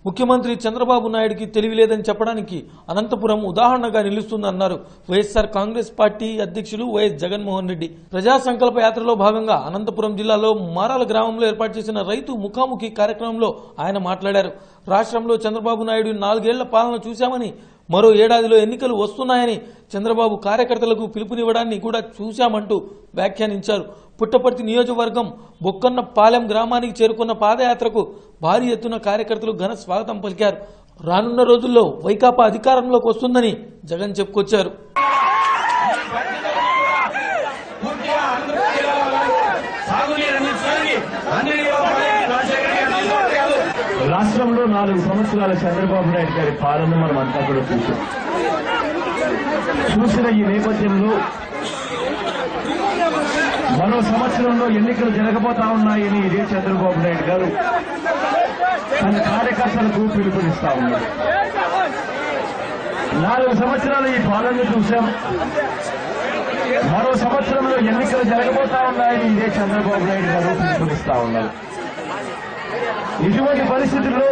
ముఖ్యమంత్రి చంద్రబాబు నాయుడికి తెలివి లేదని చెప్పడానికి అనంతపురం ఉదాహరణగా నిలుస్తుందన్నారు వైఎస్ఆర్ కాంగ్రెస్ పార్టీ అధ్యక్షులు వైఎస్ జగన్మోహన్ రెడ్డి ప్రజా సంకల్ప యాత్రలో భాగంగా అనంతపురం జిల్లాలో మారాల గ్రామంలో ఏర్పాటు చేసిన రైతు ముఖాముఖి కార్యక్రమంలో ఆయన మాట్లాడారు రాష్ట్రంలో చంద్రబాబు నాయుడు నాలుగేళ్ల పాలన చూశామని మరో ఏడాదిలో ఎన్నికలు వస్తున్నాయని చంద్రబాబు కార్యకర్తలకు పిలుపునివ్వడాన్ని కూడా చూశామంటూ వ్యాఖ్యానించారు పుట్టపర్తి నియోజకవర్గం బొక్కన్న పాలెం గ్రామానికి చేరుకున్న పాదయాత్రకు భారీ ఎత్తున కార్యకర్తలు ఘన స్వాగతం పలికారు రానున్న రోజుల్లో వైకాపా అధికారంలోకి వస్తుందని జగన్ చెప్పుకొచ్చారు రాష్ట్రంలో నాలుగు సంవత్సరాల చంద్రబాబు నాయుడు గారి పాలన మనం అంతా కూడా చూసాం చూసిన ఈ నేపథ్యంలో మరో సంవత్సరంలో ఎన్నికలు జరగబోతా ఉన్నాయని ఇదే చంద్రబాబు నాయుడు గారు తన కార్యకర్తలకు పిలుపునిస్తా ఉన్నారు నాలుగు సంవత్సరాలు ఈ పాలన చూశాం మరో సంవత్సరంలో ఎన్నికలు జరగబోతా ఉన్నాయని ఇదే చంద్రబాబు నాయుడు గారు పిలుపునిస్తా ఉన్నారు ఇటువంటి పరిస్థితుల్లో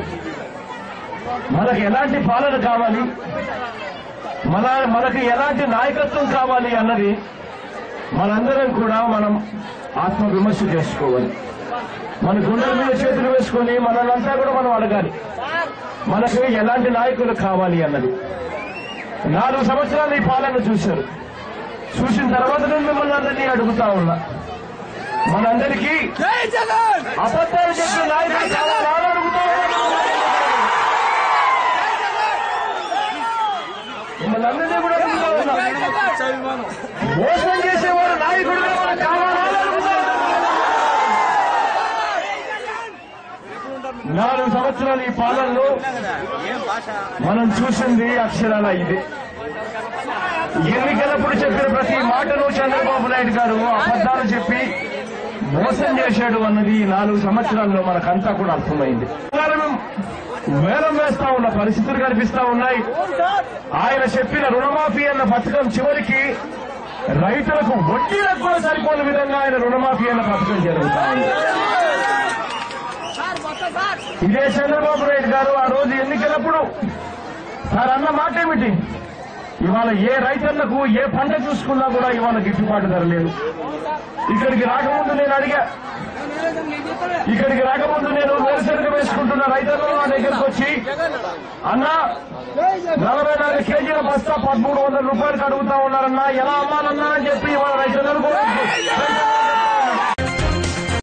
మనకు ఎలాంటి పాలన కావాలి మన మనకు ఎలాంటి నాయకత్వం కావాలి అన్నది మనందరం కూడా మనం ఆత్మ విమర్శ చేసుకోవాలి మన గుండెల మీద చేతులు వేసుకొని మనల్నంతా కూడా మనం అడగాలి మనకు ఎలాంటి నాయకులు కావాలి అన్నది నాలుగు సంవత్సరాలు ఈ పాలన చూశారు చూసిన తర్వాత నేను మిమ్మల్ని అందరినీ అడుగుతా ఉన్నా మనందరికీ అబద్ధాలు చెప్పిన నాయకులు కావాలని అడుగుతా ఉన్నా. మిమ్మల్ని అందరినీ కూడా అడుగుతా ఉన్నా. మోసం చేసేవాడు నాయకుడుగా మనకు కావాలా అని అడుగుతా ఉన్నా. నాలుగు సంవత్సరాలు ఈ పాలనలో మనం చూసింది అక్షరాల ఇది ఎన్నికలప్పుడు చెప్పిన ప్రతి మాటను చంద్రబాబు నాయుడు గారు అబద్దాలు చెప్పి మోసం చేశాడు అన్నది ఈ నాలుగు సంవత్సరాల్లో మనకంతా కూడా అర్థమైంది బంగారం వేలం వేస్తా ఉన్న పరిస్థితులు కనిపిస్తా ఉన్నాయి ఆయన చెప్పిన రుణమాఫీ అన్న పథకం చివరికి రైతులకు వడ్డీలకు కూడా సరిపోని విధంగా ఆయన రుణమాఫీ అన్న పథకం జరుగుతా ఉంది ఇదే చంద్రబాబు నాయుడు గారు ఆ రోజు ఎన్నికలప్పుడు సార్ అన్న మాట ఏమిటి ఇవాళ ఏ రైతన్నకు ఏ పంట చూసుకున్నా కూడా ఇవాళ గిట్టుబాటు ధర లేదు ఇక్కడికి రాకముందు నేను అడిగా ఇక్కడికి రాకముందు నేను వేరుశనగ వేసుకుంటున్న రైతులు నా దగ్గరకు వచ్చి అన్నా నలభై నాలుగు కేజీల బస్తా పదమూడు వందల రూపాయలకు అడుగుతా ఉన్నారన్నా ఎలా అమ్మాలన్నా అని చెప్పి ఇవాళ రైతులను కూడా